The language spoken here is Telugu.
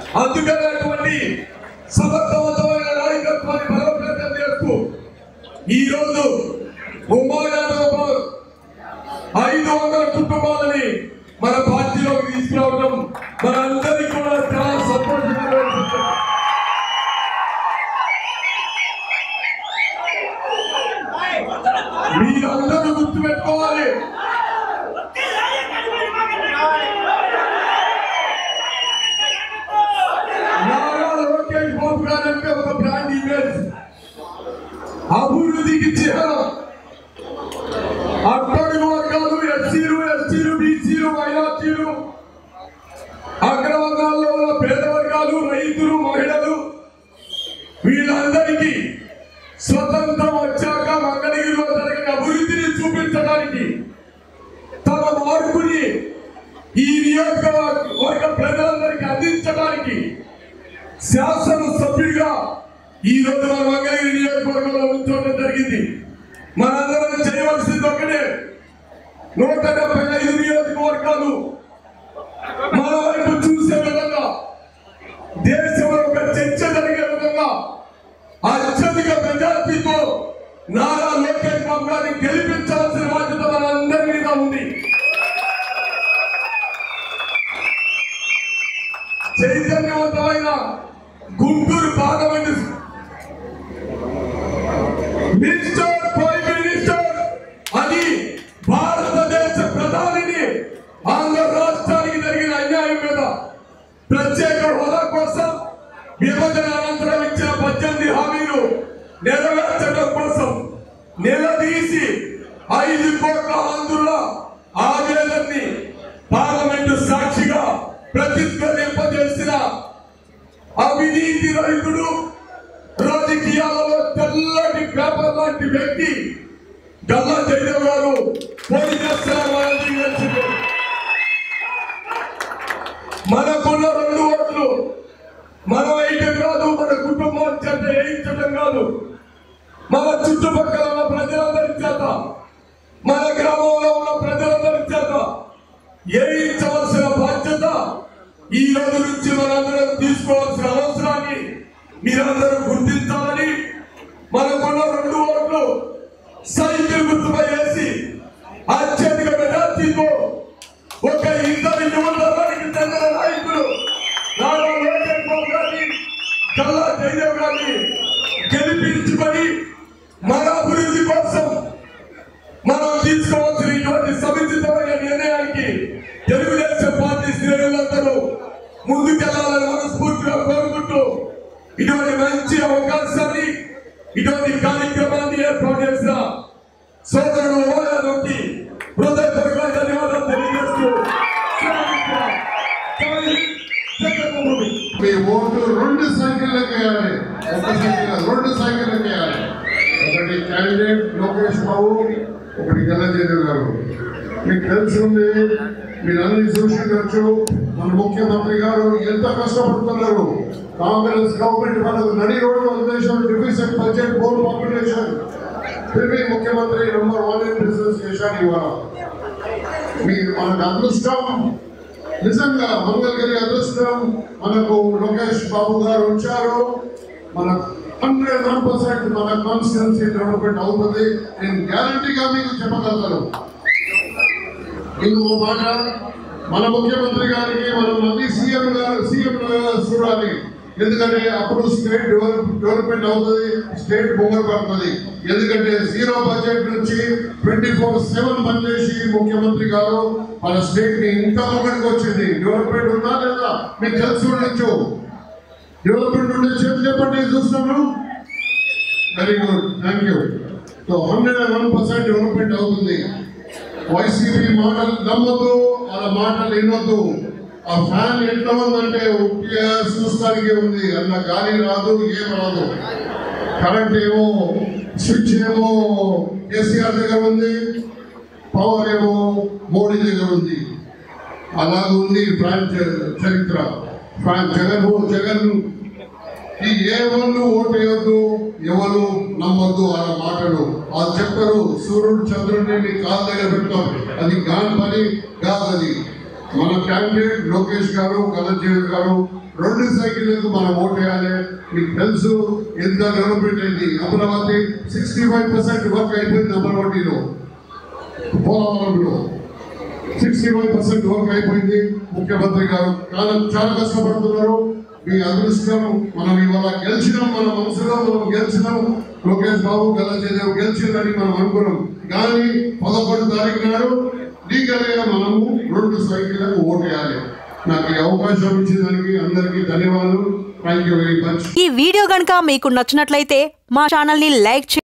అందుకని అటువంటి సమర్థవంతమైన నాయకత్వాన్ని బలోపేతం చేస్తూ ఈ రోజు ఉమ్మాయాతో ఐదు వందల కుటుంబాలని మన పార్టీలోకి తీసుకురావడం మనందరికీ కూడా చాలా సంతోషకరమైన విషయం. మీరందరూ గుర్తుపెట్టుకోవాలి నారా లోకేష్ బాబు గారంటే ఒక బ్రాండ్ ఇమేజ్ అభివృద్ధికి చిహ్నం అట్టడుగు వర్గాలు ఎస్సీలు ఎస్టీలు బీసీలు మైనార్టీలు అగ్రవర్గాల్లో ఉన్న పేద వర్గాలు రైతులు మహిళలు వీళ్ళందరికీ స్వతంత్రం వచ్చాక మంగళగిరిలో జరిగిన అభివృద్ధిని చూపించడానికి తమ మార్పుని ఈ నియోజకవర్గ ప్రజలందరికీ అందించడానికి శాసనసభ్యుడిగా ఈ రోజు మన మంగళగిరి నియోజకవర్గంలో ఉంచడం జరిగింది మనందరం చేయవలసింది ఒకటే నూట డెబ్బై ఐదు నియోజకవర్గాలు మన వైపు చూసే విధంగా దేశంలో ఒక చర్చ జరిగే విధంగా అత్యధిక మెజార్టీతో నారా లోకేష్ బాబు గారిని గెలిపించాల్సిన బాధ్యత మన అందరి మీద ఉంది చైతన్యవంతమైన Guntur parliament minister prime minister అది భారతదేశ ప్రధానిని ఆంధ్ర రాష్ట్రానికి జరిగిన అన్యాయం మీద ప్రత్యేక హోదా కోసం విభజన అనంతరం ఇచ్చిన పద్దెనిమిది హామీలు నెరవేర్చడం కోసం నిలదీసి ఐదు కోట్ల ఆంధ్రుల ఆవేదనని పార్లమెంటు సాక్షిగా ప్రతిధ్వనింపజేసిన అవినీతి రైతుడు రాజకీయాలలో తెల్లటి పేపర్ లాంటి వ్యక్తి గల్లా జయదేవ్ గారు పోటీ చేస్తున్నారు వాళ్ళకి తెలిసింది. మనకున్న రెండు ఓట్లు మనం వేయటం కాదు మన కుటుంబం చేత వేయించడం కాదు మన చుట్టుపక్కల ఉన్న ప్రజలందరి చేత మన గ్రామంలో ఉన్న ప్రజలందరి చేత వేయించవలసిన బాధ్యత ఈ రోజు నుంచి మనందరం తీసుకోవాల్సిన అవసరాన్ని మీరందరూ గుర్తించాలని మనకున్న రెండు ఓట్లు సైకిల్ గుర్తుపై వేసి అత్యధిక మెజార్టీతో ఒక ఇద్దరు యువతరానికి చెందిన నాయకులు నారా లోకేష్ బాబు గారిని కల్లా జయదేవ్ గారిని గెలిపించుకొని మన అభివృద్ధి కోసం మనం తీసుకోవాల్సిన ఇటువంటి సముచితమైన నిర్ణయానికి తెలుగుదేశం పార్టీ శ్రేణులందరూ ముందుకెళ్లాలని మనస్ఫూర్తిగా కోరుకుంటూ ఇటువంటి మంచి అవకాశాన్ని ఇటువంటి కార్యక్రమాన్ని ఏర్పాటు చేసిన సోదరుడు ఓయాదోకి హృదయపూర్వక ధన్యవాదాలు తెలియజేస్తూ సెలవు జై హింద్, జగన్మోహన్ రెడ్డి. మీ ఓటు రెండు సంఖ్యలకు వేయాలి ఒక సంఖ్య రెండు సంఖ్యలకు వేయాలి ఒకటి క్యాండిడేట్ లోకేష్ బాబు ఒకటి గల్లజేదేవ్ గారు మీకు తెలిసింది మీరు అన్ని చూసిండొచ్చు మన ముఖ్యమంత్రి గారు ఎంత కష్టపడుతున్నారు కాంగ్రెస్ గవర్నమెంట్ మనకు నడి రోడ్డు వదిలేశారు డిఫిసిట్ బడ్జెట్ బోర్డు పాపులేషన్ తిరిగి ముఖ్యమంత్రి నెంబర్ వన్ ఇన్ బిజినెస్ చేశారు ఇవాళ మీ మనకు అదృష్టం నిజంగా మంగళగిరి అదృష్టం మనకు లోకేష్ బాబు గారు వచ్చారు మన హండ్రెడ్ వన్ పర్సెంట్ మన కాన్స్టిట్యున్సీ డెవలప్మెంట్ అవుతుంది నేను గ్యారంటీగా మీకు చెప్పగలుగుతాను ఇంకో మాట మన ముఖ్యమంత్రి గారికి మనం మళ్ళీ సీఎం గారు సీఎం చూడాలి ఎందుకంటే అప్పుడు స్టేట్ డెవలప్ డెవలప్మెంట్ అవుతుంది స్టేట్ పడుతుంది ఎందుకంటే జీరో బడ్జెట్ నుంచి ట్వంటీ ఫోర్ సెవెన్ పనిచేసి ముఖ్యమంత్రి గారు మన స్టేట్ ని ఇంకా ముందుకు వచ్చింది డెవలప్మెంట్ ఉందా లేదా మీకు తెలిసి ఉండొచ్చు డెవలప్మెంట్ ఉండే చేతి చెప్పండి చూస్తున్నాను very good thank you so hundred and one percent development అవుతుంది వైసీపీ మాటలు నమ్మొద్దు వాళ్ళ మాటలు వినొద్దు ఆ ఫ్యాన్ ఎట్లా ఉందంటే ఉట్టిగా చూస్తానికి ఉంది అన్న గాలి రాదు ఏం రాదు కరెంట్ ఏమో స్విచ్ ఏమో కేసీఆర్ దగ్గర ఉంది పవర్ ఏమో మోడీ దగ్గర ఉంది అలాగ ఉంది ఫ్యాన్ చ- చరిత్ర ఫ్యాన్ జగన్ జగన్ ఈ ఏ వాళ్ళు ఓటు వేయొద్దు ఎవరు నమ్మొద్దు వాళ్ళ మాటలు వాళ్ళు చెప్పరు సూర్యుడు చంద్రుడిని మీ కాళ్ళ దగ్గర పెడతాం అది గాని పని కాదు అది మన క్యాండిడేట్ లోకేష్ గారు కలజీవి గారు రెండు సైకిళ్లకు మనం ఓటు వేయాలి మీకు తెలుసు ఎంత డెవలప్మెంట్ అయింది Amaravati sixty five percent work అయిపోయింది అమరావతిలో పోలవరంలో సిక్స్టీ ఫైవ్ పర్సెంట్ వర్క్ అయిపోయింది ముఖ్యమంత్రి గారు చాలా చాలా కష్టపడుతున్నారు మీ అదృష్టం మనం ఇవాళ గెలిచినాం మన మనసులో మనం గెలిచినాం లోకేష్ బాబు గలచేదేవ్ గెలిచిందని మనం అనుకున్నాం కానీ పదకొండు తారీఖు నాడు లీగల్గా మనము రెండు సైకిళ్లకు ఓటు వేయాలి నాకు ఈ అవకాశం ఇచ్చేదానికి అందరికీ ధన్యవాదాలు థ్యాంక్ యూ వెరీ మచ్ ఈ వీడియో గనుక మీకు నచ్చినట్లయితే మా ఛానల్ని లైక్ చే